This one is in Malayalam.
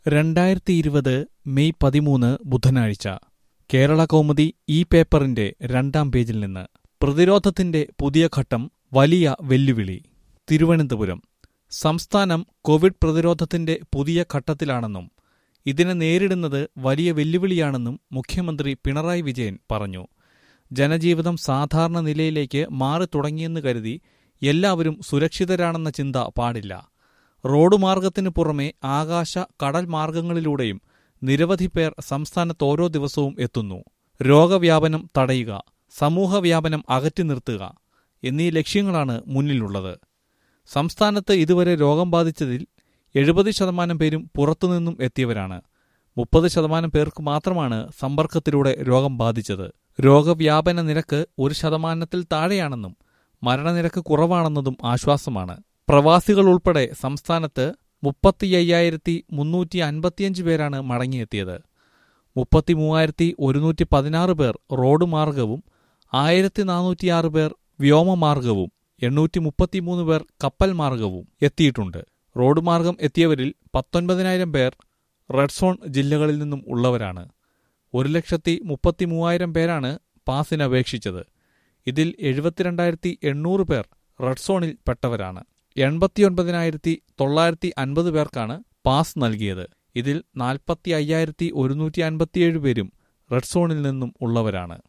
രണ്ടായിരത്തി ഇരുപത് മെയ് പതിമൂന്ന് ബുധനാഴ്ച കേരള കൗമുദി ഈ പേപ്പറിന്റെ രണ്ടാം പേജിൽ നിന്ന് പ്രതിരോധത്തിന്റെ പുതിയ ഘട്ടം വലിയ വെല്ലുവിളി തിരുവനന്തപുരം സംസ്ഥാനം കോവിഡ് പ്രതിരോധത്തിന്റെ പുതിയ ഘട്ടത്തിലാണെന്നും ഇതിനെ നേരിടുന്നത് വലിയ വെല്ലുവിളിയാണെന്നും മുഖ്യമന്ത്രി പിണറായി വിജയൻ പറഞ്ഞു ജനജീവിതം സാധാരണ നിലയിലേക്ക് മാറി തുടങ്ങിയെന്ന് കരുതി എല്ലാവരും സുരക്ഷിതരാണെന്ന ചിന്ത പാടില്ല റോഡ് മാർഗത്തിനു പുറമെ ആകാശ കടൽ മാർഗങ്ങളിലൂടെയും നിരവധി പേർ സംസ്ഥാനത്ത് ഓരോ ദിവസവും എത്തുന്നു രോഗവ്യാപനം തടയുക സമൂഹവ്യാപനം അകറ്റി നിർത്തുക എന്നീ ലക്ഷ്യങ്ങളാണ് മുന്നിലുള്ളത് സംസ്ഥാനത്ത് ഇതുവരെ രോഗം ബാധിച്ചതിൽ എഴുപത് ശതമാനം പേരും പുറത്തുനിന്നും എത്തിയവരാണ് മുപ്പത് ശതമാനം പേർക്ക് മാത്രമാണ് സമ്പർക്കത്തിലൂടെ രോഗം ബാധിച്ചത് രോഗവ്യാപന നിരക്ക് ഒരു ശതമാനത്തിൽ താഴെയാണെന്നും മരണനിരക്ക് കുറവാണെന്നതും ആശ്വാസമാണ് പ്രവാസികൾ ഉൾപ്പെടെ സംസ്ഥാനത്ത് മുപ്പത്തി അയ്യായിരത്തി മുന്നൂറ്റി അൻപത്തിയഞ്ച് പേരാണ് മടങ്ങിയെത്തിയത് മുപ്പത്തി മൂവായിരത്തി ഒരുന്നൂറ്റി പതിനാറ് പേർ റോഡ് മാർഗവും ആയിരത്തി നാനൂറ്റിയാറ് പേർ വ്യോമമാർഗവും എണ്ണൂറ്റി മുപ്പത്തിമൂന്ന് പേർ കപ്പൽ മാർഗവും എത്തിയിട്ടുണ്ട് റോഡ് മാർഗം എത്തിയവരിൽ പത്തൊൻപതിനായിരം പേർ റെഡ് സോൺ ജില്ലകളിൽ നിന്നും ഉള്ളവരാണ് ഒരു ലക്ഷത്തി മുപ്പത്തി മൂവായിരം പേരാണ് പാസിന് അപേക്ഷിച്ചത് ഇതിൽ എഴുപത്തിരണ്ടായിരത്തി എണ്ണൂറ് പേർ റെഡ് സോണിൽ പെട്ടവരാണ് എൺപത്തിയൊൻപതിനായിരത്തി തൊള്ളായിരത്തി അൻപത് പേർക്കാണ് പാസ് നൽകിയത് ഇതിൽ നാൽപ്പത്തി അയ്യായിരത്തി ഒരുന്നൂറ്റി അൻപത്തിയേഴ് പേരും റെഡ് സോണിൽ നിന്നും ഉള്ളവരാണ്